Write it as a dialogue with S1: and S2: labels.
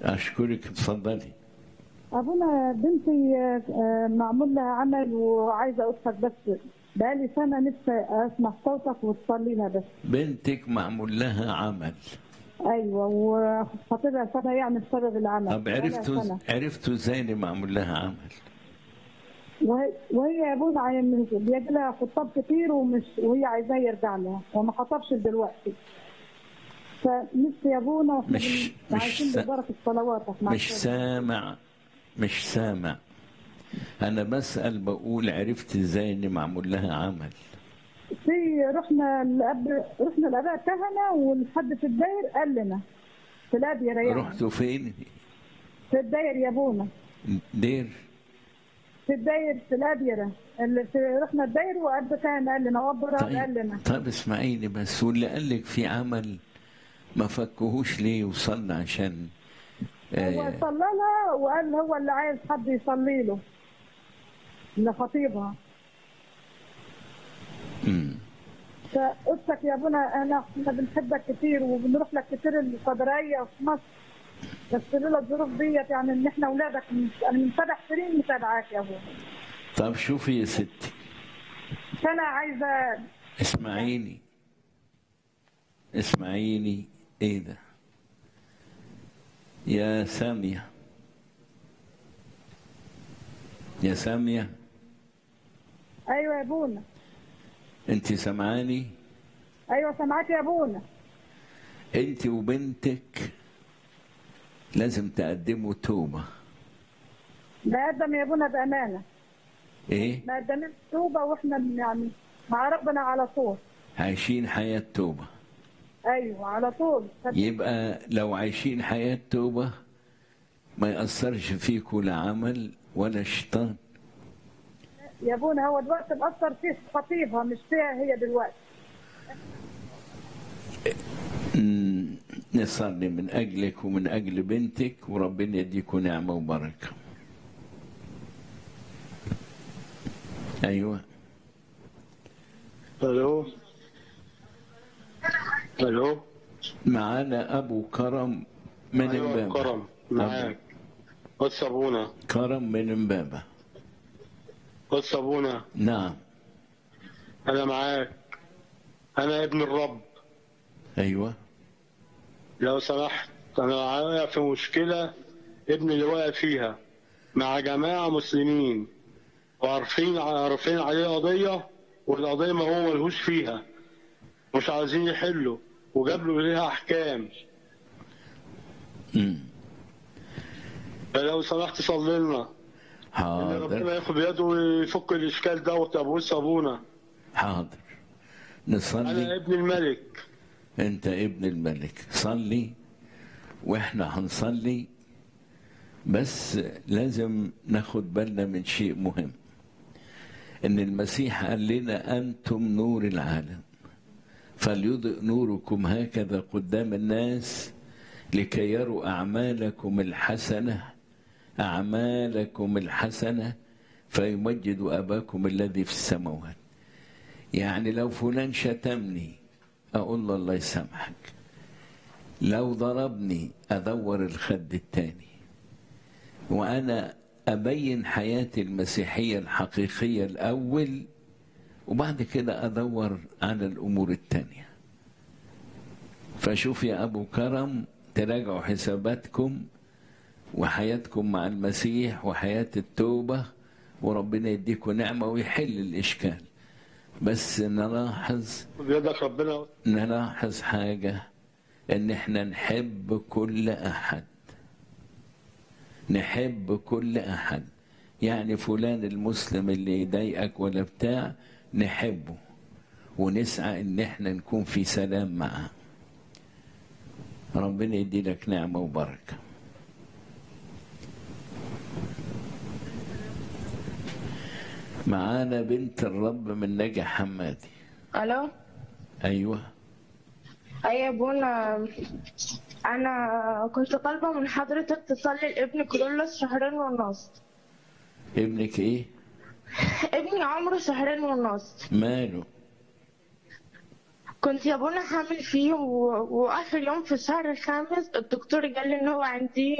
S1: اشكرك اتفضلي
S2: ابونا بنتي آه، معمول لها عمل وعايزه اقولك بس بقالي سنه نفسي اسمع صوتك وتصلي لها بس
S1: بنتك معمول لها عمل
S2: ايوه وخطيبها سنه يعني بسبب العمل
S1: طب
S2: بقالها
S1: عرفتوا
S2: سنة.
S1: عرفتوا ازاي ان معمول لها عمل
S2: وهي, وهي يا ابونا عايز- بيجي لها خطاب كتير ومش وهي عايزاه يرجع لها وما خطبش دلوقتي فنفسي يا ابونا واحنا
S1: مش-
S2: بن-
S1: مش
S2: عايزين
S1: سا-
S2: ببركه صلواتك مع
S1: مش
S2: السلامة.
S1: سامع مش سامع انا بسأل بقول عرفت ازاي ان معمول لها عمل
S2: في رحنا الأب رحنا الاباء كهنه والحد في الداير قال لنا في الاديره يعني
S1: رحتوا فين
S2: في الداير يا ابونا
S1: دير
S2: في الداير في الاديره اللي في رحنا الداير واب كان قال لنا واب راب قال
S1: طيب
S2: لنا
S1: طيب اسمعيني بس واللي قال لك في عمل ما فكهوش ليه وصلنا عشان
S2: هو
S1: آه
S2: صلى لها وقال هو اللي عايز حد يصلي له لخطيبها
S1: مم.
S2: فقلتك يا ابونا انا احنا بنحبك كتير وبنروح لك كتير القدريه في مصر بس لولا الظروف ديت يعني ان احنا اولادك من- انا من سبع سنين متابعاك يا ابونا
S1: طب شوفي يا ستي
S2: فانا عايزه
S1: اسمعيني اسمعيني ايه ده يا سامية يا سامية
S2: ايوه يا ابونا
S1: انت سمعاني
S2: ايوه سامعاك يا ابونا
S1: انت وبنتك لازم تقدموا توبة
S2: بقدم يا ابونا بامانه
S1: ايه
S2: مقدمين توبه واحنا يعني مع ربنا على طول
S1: عايشين حياة توبة
S2: ايوه على طول
S1: يبقى لو عايشين حياة توبة ما يأثرش فيكم لا عمل ولا شيطان
S2: يا ابونا هو دلوقتي مأثر فيه خطيبها مش فيها هي دلوقتي
S1: مم، نصلي من أجلك ومن أجل بنتك وربنا يديكم نعمة وبركة أيوة
S3: الو الو
S1: معانا أبو كرم من
S3: ايوه
S1: إمبابة
S3: كرم معاك قدس ابونا
S1: كرم من إمبابة
S3: قدس ابونا
S1: نعم
S3: انا معاك انا ابن الرب
S1: أيوة
S3: لو سمحت انا واقع في مشكله ابني اللي واقع فيها مع جماعه مسلمين وعارفين عارفين عليه قضيه والقضيه ما هو ملهوش فيها مش عايزين يحلوا وجاب له ليها احكام
S1: مم.
S3: فلو سمحت صلي لنا ان ربنا
S1: حاضر
S3: ياخد بيده ويفك الاشكال دوت يا ابو ابونا
S1: حاضر
S3: انا
S1: نصلي
S3: ابن الملك
S1: أنت ابن الملك صلي وإحنا هنصلي بس لازم ناخد بالنا من شيء مهم ان المسيح قال لنا انتم نور العالم فليضئ نوركم هكذا قدام الناس لكي يروا اعمالكم الحسنه اعمالكم الحسنه فيمجدوا اباكم الذي في السماوات يعني لو فلان شتمني اقول له الله يسامحك لو ضربني ادور الخد التاني وانا ابين حياتي المسيحيه الحقيقيه الاول وبعد كده ادور على الامور التانيه فشوف يا ابو كرم تراجعوا حساباتكم وحياتكم مع المسيح وحياه التوبه وربنا يديكم نعمه ويحل الاشكال بس نلاحظ
S3: بيدك ربنا
S1: نلاحظ حاجه ان احنا نحب كل احد نحب كل احد يعني فلان المسلم اللي يضايقك ولا بتاع نحبه ونسعى ان احنا نكون في سلام معه ربنا يدي لك نعمه وبركه معانا بنت الرب من نجا حمادي
S4: الو
S1: ايوه
S4: اي يا ابونا انا كنت طالبه من حضرتك تصلي لابني كرولوس شهرين ونص
S1: ابنك ايه
S4: ابني عمره شهرين ونص
S1: ماله
S4: كنت يا ابونا حامل فيه و... واخر يوم في الشهر الخامس الدكتور قال لي ان هو عندي